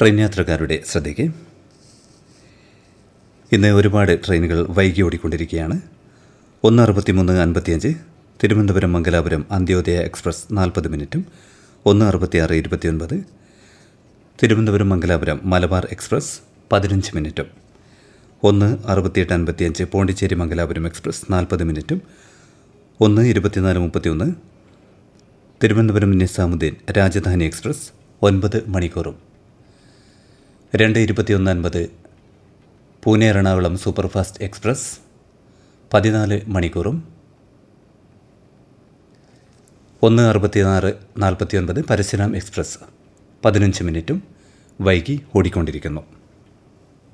train യാത്രക്കാരുടെ ശ്രദ്ധയ്ക്ക് ഇന്ന് ഒരുപാട് ട്രെയിനുകൾ വൈകി ഓടിക്കൊണ്ടിരിക്കുകയാണ് ഒന്ന് അറുപത്തിമൂന്ന് അൻപത്തിയഞ്ച് തിരുവനന്തപുരം മംഗലാപുരം അന്ത്യോദയ എക്സ്പ്രസ് നാൽപ്പത് മിനിറ്റും ഒന്ന് അറുപത്തിയാറ് ഇരുപത്തിയൊൻപത് തിരുവനന്തപുരം മംഗലാപുരം മലബാർ എക്സ്പ്രസ് പതിനഞ്ച് മിനിറ്റും ഒന്ന് അറുപത്തിയെട്ട് അൻപത്തിയഞ്ച് പോണ്ടിച്ചേരി മംഗലാപുരം എക്സ്പ്രസ് നാൽപ്പത് മിനിറ്റും ഒന്ന് ഇരുപത്തിനാല് മുപ്പത്തിയൊന്ന് തിരുവനന്തപുരം നിസാമുദ്ദീൻ രാജധാനി എക്സ്പ്രസ് ഒൻപത് മണിക്കൂറും രണ്ട് ഇരുപത്തിയൊന്ന് അൻപത് പൂനെ എറണാകുളം സൂപ്പർഫാസ്റ്റ് എക്സ്പ്രസ് പതിനാല് മണിക്കൂറും ഒന്ന് അറുപത്തിനാറ് നാൽപ്പത്തിയൊൻപത് പരശുരാം എക്സ്പ്രസ് പതിനഞ്ച് മിനിറ്റും വൈകി ഓടിക്കൊണ്ടിരിക്കുന്നു